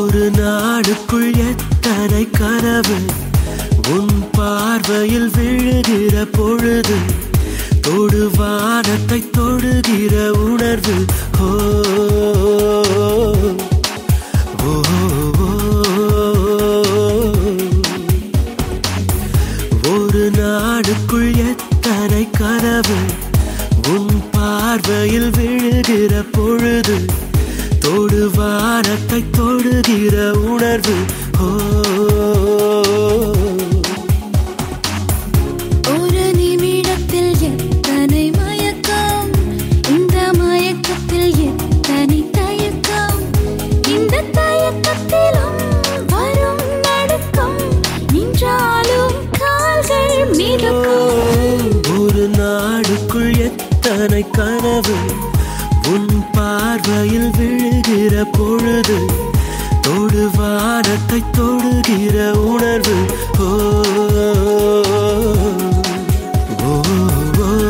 ஒரு நாடுக்குள் எத்தனை கனவு உன் பார்வையில் விழுகிற பொழுது தொடு வானத்தை தொடுகிற உணர்வு ஓ ஓ, ஒரு நாடுக்குள் எத்தனை கனவு உன் பார்வையில் விழுகிற பொழுது தொடு வானத்தை தொடுகிற உணர்வு ஓ ஒரு நிமிடத்தில் எத்தனை மயக்கம் இந்த மயக்கத்தில் எத்தனை தயக்கம் இந்த தயக்கத்திலும் வரும் நடுக்கம் நின்றாலும் கால்கள் மிதக்கும் ஒரு நாடுக்குள் எத்தனை கனவு உன் பார்வையில் விழுகிற பொழுது தொடு வானத்தை தொடுகிற உணர்வு ஓ ஓ, ஓ, ஓ.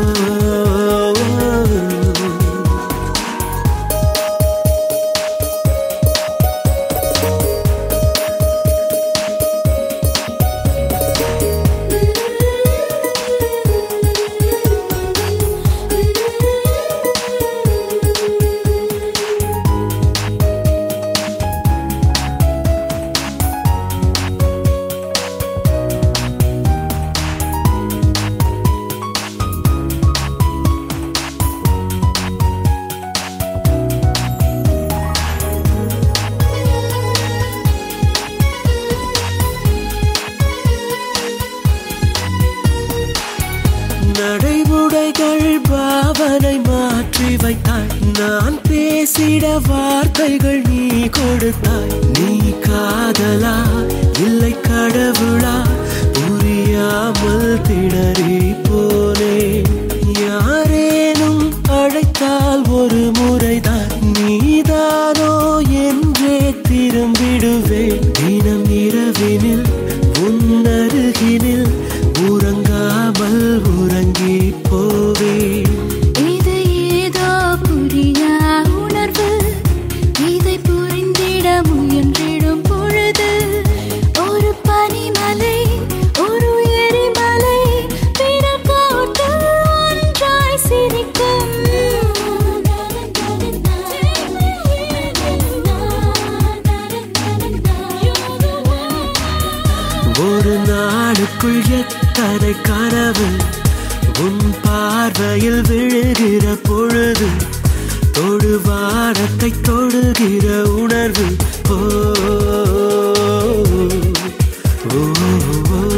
நடைமுறைகள் பாவனை மாற்றி வைத்தாய் நான் பேசிட வார்த்தைகள் நீ கொடுத்தாய் நீ காதலா இல்லை கடவுளா புரியாமல் திணறி போனே யாரேனும் அழைத்தால் ஒரு முறைதான் நீதானோ என்றே திரும்பிடுவேன் தினம் இரவினில் உன்னருகினில் உறங்காமல் உறங்கி போவேன் இது ஏதோ புரியா உணர்வு இதை புரிந்திட முயன்றிடும் பொழுது ஒரு பனிமலை ஒரு எரிமலை பிறர் போட்டு ஒன்றாய் சிரிக்கும் ஒரு நாளுக்குள் எத்தனை கனவு உன் பார்வையில் விழுகிற பொழுது தொடு வானத்தை தொடுகிற உணர்வு ஓ ஓ, ஓ, ஓ.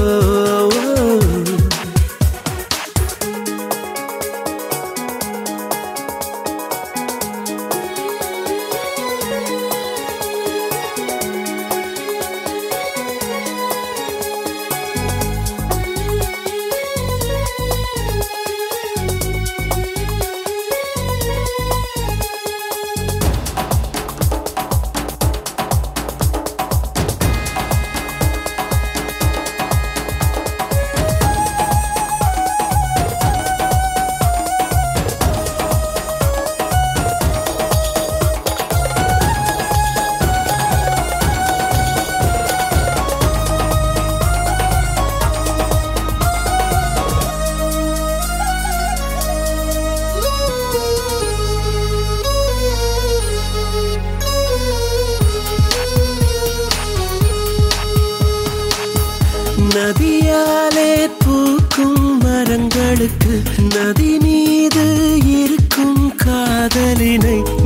நதியாலே பூக்கும் மரங்களுக்கு நதி மீது இருக்கும் காதலினை